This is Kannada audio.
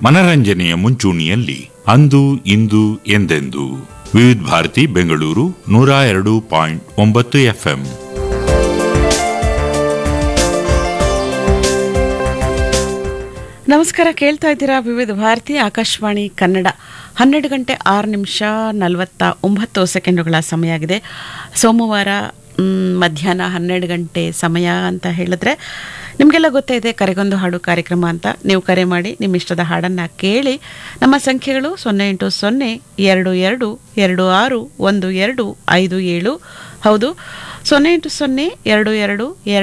ಮನರಂಜನೆಯ ಮುಂಚೂಣಿಯಲ್ಲಿ ಅಂದು ಇಂದು ಎಂದೆಂದು ವಿವಿಧ ಭಾರತಿ ಬೆಂಗಳೂರು ನೂರ ಎರಡು ಪಾಯಿಂಟ್ ಒಂಬತ್ತು ಎಫ್ಎಂ ನಮಸ್ಕಾರ ಕೇಳ್ತಾ ಇದ್ದೀರಾ ವಿವಿಧ ಭಾರತಿ ಆಕಾಶವಾಣಿ ಕನ್ನಡ ಹನ್ನೆರಡು ಗಂಟೆ ಆರು ನಿಮಿಷ ನಲವತ್ತ ಒಂಬತ್ತು ಸೆಕೆಂಡುಗಳ ಸಮಯ ಆಗಿದೆ ಸೋಮವಾರ ಮ್, ಮಧ್ಯಾಹ್ನ ಹನ್ನೆರಡು ಗಂಟೆ ಸಮಯ ಅಂತ ಹೇಳಿದ್ರೆ ನಿಮಗೆಲ್ಲ ಗೊತ್ತೇ ಇದೆ ಕರೆಗೊಂದು ಹಾಡು ಕಾರ್ಯಕ್ರಮ ಅಂತ ನೀವು ಕರೆ ಮಾಡಿ ನಿಮ್ಮ ಇಷ್ಟದ ಹಾಡನ್ನು ಕೇಳಿ ನಮ್ಮ ಸಂಖ್ಯೆಗಳು ಸೊನ್ನೆ ಎಂಟು ಸೊನ್ನೆ ಎರಡು ಎರಡು ಎರಡು ಆರು ಒಂದು ಎರಡು ಐದು ಏಳು ಹೌದು ಸೊನ್ನೆ ಎಂಟು ಸೊನ್ನೆ ಎರಡು ಎರಡು